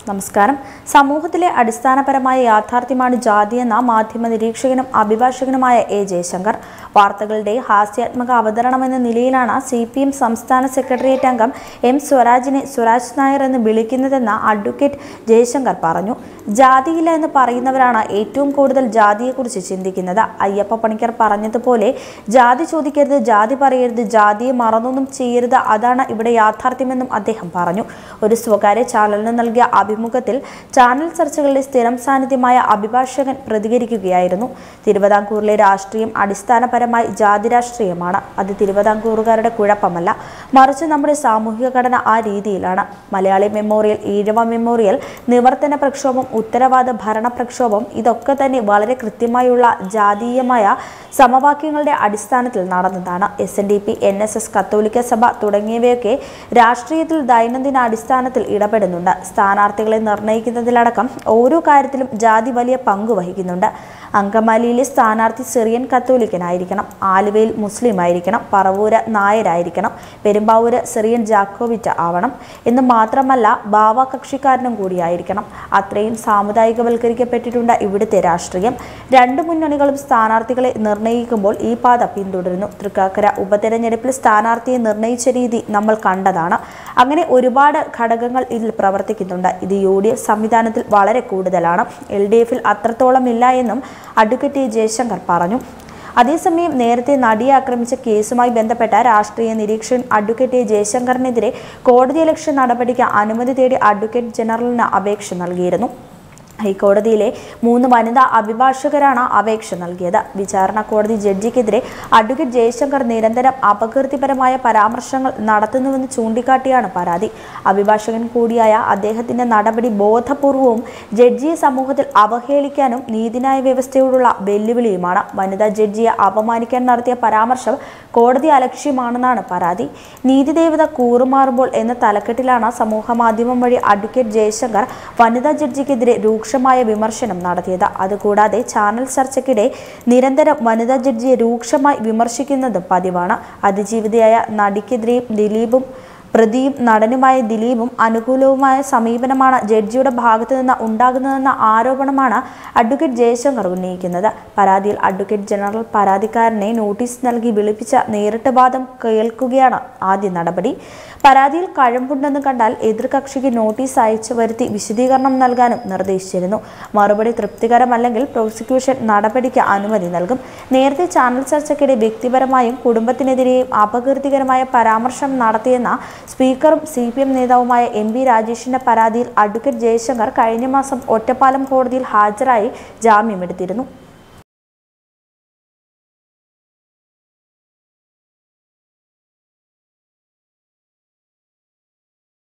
നമസ്കാരം സമൂഹത്തിലെ അടിസ്ഥാനപരമായ യാഥാർത്ഥ്യമാണ് ജാതിയെന്ന മാധ്യമ നിരീക്ഷകനും അഭിഭാഷകനുമായ എ ജയശങ്കർ വാർത്തകളുടെ ഹാസ്യാത്മക അവതരണമെന്ന നിലയിലാണ് സി പി എം സംസ്ഥാന സെക്രട്ടേറിയറ്റ് അംഗം എം സ്വരാജിനെ സ്വരാജ് നായർ എന്ന് വിളിക്കുന്നതെന്ന് അഡ്വക്കേറ്റ് ജയശങ്കർ പറഞ്ഞു ജാതിയില്ല എന്ന് പറയുന്നവരാണ് ഏറ്റവും കൂടുതൽ ജാതിയെക്കുറിച്ച് ചിന്തിക്കുന്നത് അയ്യപ്പ പണിക്കർ പറഞ്ഞതുപോലെ ജാതി ചോദിക്കരുത് ജാതി പറയരുത് ജാതിയെ മറന്നൊന്നും ചെയ്യരുത് അതാണ് ഇവിടെ യാഥാർത്ഥ്യമെന്നും അദ്ദേഹം പറഞ്ഞു ഒരു സ്വകാര്യ ചാനലിന് നൽകിയ അഭിമുഖത്തിൽ ചാനൽ ചർച്ചകളിലെ സ്ഥിരം സാന്നിധ്യമായ അഭിഭാഷകൻ പ്രതികരിക്കുകയായിരുന്നു തിരുവിതാംകൂറിലെ രാഷ്ട്രീയം അടിസ്ഥാനപരമായി ജാതി രാഷ്ട്രീയമാണ് അത് തിരുവിതാംകൂറുകാരുടെ കുഴപ്പമല്ല മറിച്ച് നമ്മുടെ സാമൂഹിക ഘടന ആ രീതിയിലാണ് മലയാളി മെമ്മോറിയൽ ഈഴവ മെമ്മോറിയൽ നിവർത്തന പ്രക്ഷോഭം ഉത്തരവാദ ഭരണ പ്രക്ഷോഭം ഇതൊക്കെ തന്നെ വളരെ കൃത്യമായുള്ള ജാതീയമായ സമവാക്യങ്ങളുടെ അടിസ്ഥാനത്തിൽ നടന്നതാണ് S N D P N S S കത്തോലിക്ക സഭ തുടങ്ങിയവയൊക്കെ രാഷ്ട്രീയത്തിൽ ദൈനംദിന അടിസ്ഥാനത്തിൽ ഇടപെടുന്നുണ്ട് സ്ഥാനാർത്ഥികളെ നിർണ്ണയിക്കുന്നതിലടക്കം ഓരോ കാര്യത്തിലും ജാതി വലിയ പങ്ക് വഹിക്കുന്നുണ്ട് അങ്കമാലിയിലെ സ്ഥാനാർത്ഥി സിറിയൻ കത്തോലിക്കനായിരിക്കണം ആലുവയിൽ മുസ്ലിം ആയിരിക്കണം പറവൂര് നായരായിരിക്കണം പെരുമ്പാവൂര് സിറിയൻ ജാക്കോവിറ്റ ആവണം എന്ന് മാത്രമല്ല ബാവ കക്ഷിക്കാരനും കൂടിയായിരിക്കണം അത്രയും സാമുദായികവൽക്കരിക്കപ്പെട്ടിട്ടുണ്ട് ഇവിടുത്തെ രാഷ്ട്രീയം രണ്ട് മുന്നണികളും സ്ഥാനാർത്ഥികളെ നിർണ്ണയിക്കുമ്പോൾ ഈ പാത പിന്തുടരുന്നു തൃക്കാക്കര ഉപതെരഞ്ഞെടുപ്പിൽ സ്ഥാനാർത്ഥിയെ നിർണ്ണയിച്ച രീതി നമ്മൾ കണ്ടതാണ് അങ്ങനെ ഒരുപാട് ഘടകങ്ങൾ ഇതിൽ പ്രവർത്തിക്കുന്നുണ്ട് ഇത് യു ഡി എഫ് സംവിധാനത്തിൽ വളരെ കൂടുതലാണ് എൽ ഡി എഫിൽ അത്രത്തോളം ഇല്ല എന്നും അഡ്വക്കേറ്റ് എ ജയശങ്കർ പറഞ്ഞു അതേസമയം നേരത്തെ നടിയെ ആക്രമിച്ച കേസുമായി ബന്ധപ്പെട്ട രാഷ്ട്രീയ നിരീക്ഷകൻ അഡ്വക്കേറ്റ് എ ജയശങ്കറിനെതിരെ കോടതിയലക്ഷ്യ നടപടിക്ക് അനുമതി തേടി അഡ്വക്കേറ്റ് ജനറലിന് അപേക്ഷ നൽകിയിരുന്നു ഹൈക്കോടതിയിലെ മൂന്ന് വനിതാ അഭിഭാഷകരാണ് അപേക്ഷ നൽകിയത് വിചാരണ കോടതി ജഡ്ജിക്കെതിരെ അഡ്വക്കേറ്റ് ജയശങ്കർ നിരന്തരം അപകീർത്തിപരമായ പരാമർശങ്ങൾ നടത്തുന്നുവെന്ന് ചൂണ്ടിക്കാട്ടിയാണ് പരാതി അഭിഭാഷകൻ കൂടിയായ അദ്ദേഹത്തിന്റെ നടപടി ബോധപൂർവവും ജഡ്ജിയെ സമൂഹത്തിൽ അവഹേളിക്കാനും നീതിന്യായ വ്യവസ്ഥയോടുള്ള വെല്ലുവിളിയുമാണ് വനിതാ ജഡ്ജിയെ അപമാനിക്കാൻ നടത്തിയ പരാമർശം കോടതി അലക്ഷ്യമാണെന്നാണ് പരാതി നീതിദേവത കൂറുമാറുമ്പോൾ എന്ന തലക്കെട്ടിലാണ് സമൂഹ മാധ്യമം വഴി അഡ്വക്കേറ്റ് ജയശങ്കർ വനിതാ ജഡ്ജിക്കെതിരെ രൂക്ഷമായ വിമർശനം നടത്തിയത് അതുകൂടാതെ ചാനൽ ചർച്ചയ്ക്കിടെ നിരന്തരം വനിതാ ജഡ്ജിയെ രൂക്ഷമായി വിമർശിക്കുന്നതും പതിവാണ് അതിജീവിതയായ നടിക്കെതിരെയും ദിലീപും പ്രതിയും നടനുമായ ദിലീപും അനുകൂലവുമായ സമീപനമാണ് ജഡ്ജിയുടെ ഭാഗത്തു നിന്ന് ഉണ്ടാകുന്നതെന്ന ആരോപണമാണ് അഡ്വക്കേറ്റ് ജയശങ്കർ ഉന്നയിക്കുന്നത് പരാതിയിൽ അഡ്വക്കേറ്റ് ജനറൽ പരാതിക്കാരനെ നോട്ടീസ് നൽകി വിളിപ്പിച്ച നേരിട്ട് വാദം കേൾക്കുകയാണ് ആദ്യ നടപടി പരാതിയിൽ കഴമ്പുണ്ടെന്ന് കണ്ടാൽ എതിർകക്ഷിക്ക് നോട്ടീസ് അയച്ചു വരുത്തി വിശദീകരണം നൽകാനും നിർദ്ദേശിച്ചിരുന്നു മറുപടി തൃപ്തികരമല്ലെങ്കിൽ പ്രോസിക്യൂഷൻ നടപടിക്ക് അനുമതി നൽകും നേരത്തെ ചാനൽ ചർച്ചയ്ക്കിടെ വ്യക്തിപരമായും കുടുംബത്തിനെതിരെയും അപകീർത്തികരമായ പരാമർശം നടത്തിയെന്ന സ്പീക്കറും സി പി എം നേതാവുമായ എം വി രാജേഷിന്റെ പരാതിയിൽ അഡ്വക്കേറ്റ് ജയശങ്കർ കഴിഞ്ഞ മാസം ഒറ്റപ്പാലം കോടതിയിൽ ഹാജരായി ജാമ്യമെടുത്തിരുന്നു